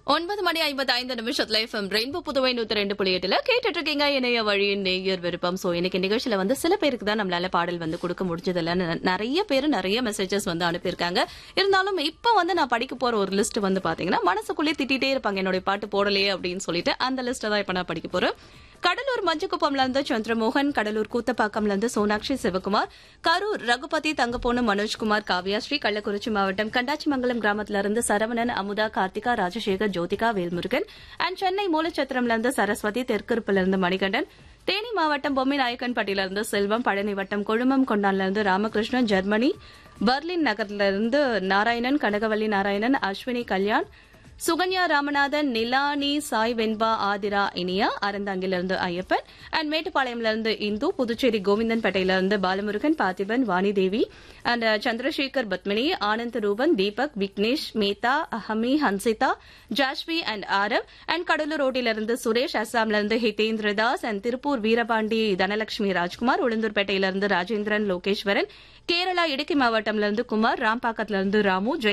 ஒன்பது மணி ஐம்பத்தி ஐந்து நிமிஷத்துல எஃப்எம் ரெயின்போ புதுவை நூத்தி ரெண்டு புள்ளி எட்டுல கேட்டுட்டு இருக்கீங்க இணைய வழியின் நேயர் விருப்பம் சோ இன்னைக்கு நிகழ்ச்சியில வந்து சில பேருக்கு தான் நம்மளால பாடல் வந்து கொடுக்க முடிஞ்சது இல்ல நிறைய பேர் நிறைய மெசேஜஸ் வந்து அனுப்பியிருக்காங்க இருந்தாலும் இப்ப வந்து நான் படிக்க போற ஒரு லிஸ்ட் வந்து பாத்தீங்கன்னா மனசுக்குள்ளே திட்டிட்டே இருப்பாங்க என்னுடைய பாட்டு போடலையே அப்படின்னு சொல்லிட்டு அந்த லிஸ்ட் தான் இப்ப நான் படிக்க போறேன் கடலூர் மஞ்சக்குப்பம்ல இருந்து சந்திரமோகன் கடலூர் கூத்தப்பாக்கம்ல இருந்து சோனாட்சி சிவகுமார் கரூர் ரகுபதி தங்கப்போனு மனோஜ்குமார் காவ்யா ஸ்ரீ கள்ளக்குறிச்சி மாவட்டம் கண்டாச்சிமங்கலம் கிராமத்துல இருந்து சரவணன் அமுதா கார்த்திகா ராஜசேகர் ஜோதிகா வேல்முருகன் அண்ட் சென்னை மூலச்சத்திரம்ல இருந்து சரஸ்வதி தெற்கிருப்புல இருந்து மணிகண்டன் தேனி மாவட்டம் பொம்மி நாயக்கன்பட்டியில இருந்து செல்வம் பழனி வட்டம் கொழுமம் கொண்டான்ல இருந்து ராமகிருஷ்ணன் ஜெர்மனி பர்லின் நகர்ல இருந்து நாராயணன் கனகவல்லி நாராயணன் அஸ்வினி கல்யாண் சுகன்யா ராமநாதன் நிலானி சாய் வெண்பா ஆதிரா இனியா அறந்தாங்கிலிருந்து ஐயப்பன் அண்ட் மேட்டுப்பாளையம்ல இருந்து இந்து புதுச்சேரி கோவிந்தன் பேட்டையில இருந்து Balamurugan Parthiban Vanidevi and Chandrasekar Padmini Anand Ruban Deepak Vignesh Mehta Ahami Hansitha Jashvi and Aarav and Cuddalore ரோட்டிலிருந்து சுரேஷ் அஸ்ஸாம்ல இருந்து ஹிதேந்திர தாஸ் அண்ட் திருப்பூர் வீரபாண்டி தனலட்சுமி ராஜ்குமார் உளுந்தூர்பேட்டையில இருந்து ராஜேந்திரன் லோகேஸ்வரன் கேரளா இடுக்கி மாவட்டம்ல இருந்து குமார் ராம்பாக்கத்துல இருந்து ராமு